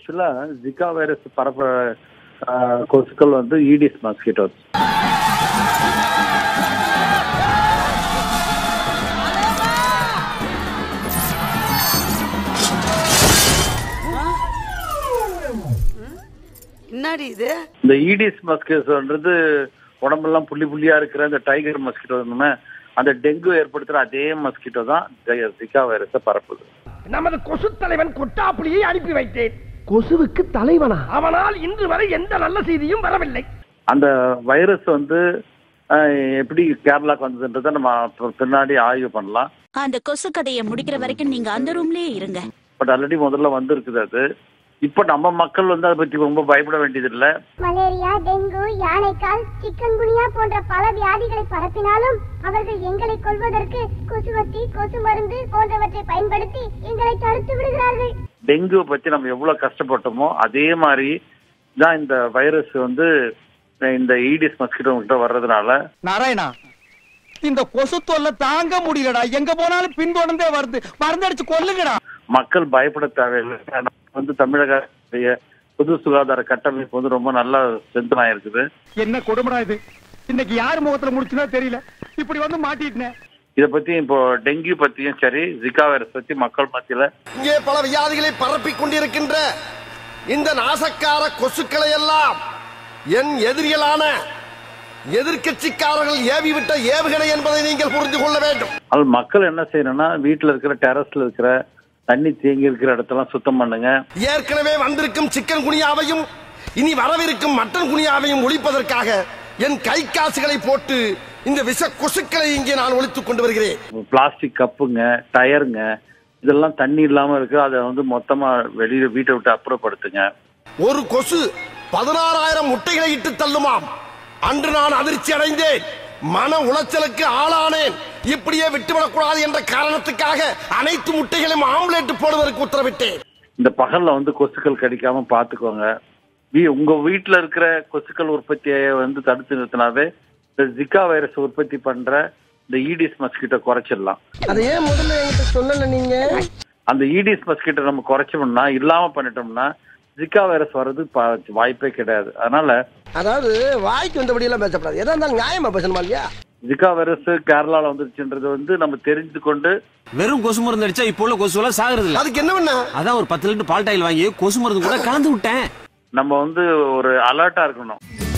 ஆக்சுவலா Zika virus பரப்புற ஆஹ், கொசுக்கள் வந்து ஈடிஸ் மாஸ்கிட்டோஸ் என்னடி இது இந்த ஈடிஸ் மஸ்கிட்டோன்றது உடம்பெல்லாம் புள்ளி புள்ளியா இருக்கிற அந்த டைகர் மஸ்கிட்டோ அந்த டெங்கு ஏற்படுத்துற அதே மஸ்கிட்டோ தான் ஜ- ஜிகா வைரஸை பரப்புது நமது கொசு தலைவன் கொட்டாப்புளியை அனுப்பி வைத்தேன் கொசுவுக்கு தலைவனா அவனால் இன்று வரை எந்த நல்ல செய்தியும் வரவில்லை அந்த வைரஸ் வந்து ஆஹ், எப்படி கேரளாக்கு வந்ததுன்றதை நம்ம அப்புறம் பின்னாடி ஆய்வு பண்ணலாம் அந்த கொசு கதையை முடிக்கிற வரைக்கும் நீங்க அந்த ரூம்லயே இருங்க பட் ஆல்ரெடி முதல்ல வந்திருக்குது அது இப்போ நம்ம மக்கள் வந்து அதை பத்தி ரொம்ப பயப்பட வேண்டியது இல்லை மலேரியா டெங்கு யானைக்கால் சிக்கன் குனியா போன்ற பல வியாதிகளை பரப்பினாலும் அவர்கள் எங்களை கொல்வதற்கு கொசுவத்தி கொசு மருந்து போன்றவற்றை பயன்படுத்தி எங்களை தடுத்து விடுகிறார்கள் டெங்குவை பத்தி நம்ம எவ்வளவு கஷ்டப்பட்டோமோ அதே மாதிரி தான் இந்த வைரஸ் வந்து இந்த ஈடிஸ் மஸ்கிட்டோ கிட்ட வர்றதுனால நாராயணா இந்த கொசு தொல்லை தாங்க முடியலடா எங்க போனாலும் பின்தொடர்ந்தே வருது மருந்தடிச்சு கொல்லுங்கடா மக்கள் பயப்பட தேவையில்லை ஏன்னா வந்து தமிழகத்துடைய பொது சுகாதார கட்டமைப்பு வந்து ரொம்ப நல்லா ஸ்ட்ரென்தன் ஆயிருக்குது என்ன கொடுமடா இது இன்னைக்கு யார் முகத்துல முடிச்சுனோ தெரியல இப்படி வந்து மாட்டிட்டேன் இதை பத்தி இப்போ டெங்கு பத்தியும் சரி ஜிகா வைரஸ் பத்தி மக்கள் மத்தியில இங்கே பல வியாதிகளை பரப்பிக் கொண்டிருக்கின்ற இந்த நாசக்கார கொசுக்களை எல்லாம் என் எதிரிகளான எதிர்க்கட்சிக்காரர்கள் ஏவிவிட்ட ஏவுகணை என்பதை நீங்கள் புரிந்து கொள்ள வேண்டும் அது மக்கள் என்ன செய்யணும்னா வீட்டுல இருக்கிற டெரஸ்ல இருக்கிற தண்ணி தேங்கி இருக்கிற இடத்தெல்லாம் சுத்தம் பண்ணுங்க ஏற்கனவே வந்திருக்கும் சிக்கன் குனியாவையும் இனி வரவிருக்கும் மட்டன் குனியாவையும் ஒழிப்பதற்காக என் கை காசுகளை போட்டு இந்த விஷ கொசுக்களை இங்கே நான் ஒழித்துக் கொண்டு வருகிறேன் பிளாஸ்டிக் கப்புங்க டயருங்க இதெல்லாம் தண்ணி இல்லாம இருக்கு அதை வந்து மொத்தமா வெளியில வீட்டை விட்டு அப்புறப்படுத்துங்க ஒரு கொசு பதினாறாயிரம் முட்டைகளை இட்டு தள்ளுமாம் அன்று நான் அதிர்ச்சி அடைந்தேன் மன உளைச்சலுக்கு ஆளானேன் இப்படியே விட்டுவிடக்கூடாது என்ற காரணத்துக்காக அனைத்து முட்டைகளையும் ஆம்லேட் போடுவதற்கு உத்தரவிட்டேன் இந்த பகல்ல வந்து கொசுக்கள் கடிக்காம பாத்துக்கோங்க வீ- உங்க வீட்டுல இருக்கிற கொசுக்கள் உற்பத்தியை வந்து தடுத்து நிறுத்தினாவே இந்த ஜிகா வைரஸ் உற்பத்தி பண்ற இந்த ஈடிஸ் மஸ்கிட்டோ குறைச்சிடலாம் அதை ஏன் முதல்ல என்கிட்ட சொல்லல நீங்க அந்த ஈடிஸ் மஸ்கிட்டோ நம்ம குறைச்சோம்னா இல்லாம பண்ணிட்டோம்னா ஜிகா வைரஸ் வர்றது பா- வாய்ப்பே கிடையாது அதனால அதாவது வாய்க்கு வந்தபடி எல்லாம் பேசப்படாது எதா இருந்தாலும் நியாயமா பேசணுமா இல்லையா ஜிகா வைரஸ் கேரளால வந்துருச்சுன்றது வந்து நம்ம தெரிந்து கொண்டு வெறும் கொசு மருந்து அடிச்சா இப்போ உள்ள கொசு எல்லாம் சாகுறது இல்ல அதுக்கு என்ன பண்ண அதான் ஒரு பத்து லிட்டர் பால் டாயில் வாங்கி கொசு மருந்து கூட கலந்து விட்டேன் நம்ம வந்து ஒரு அலர்ட்டா இருக்கணும்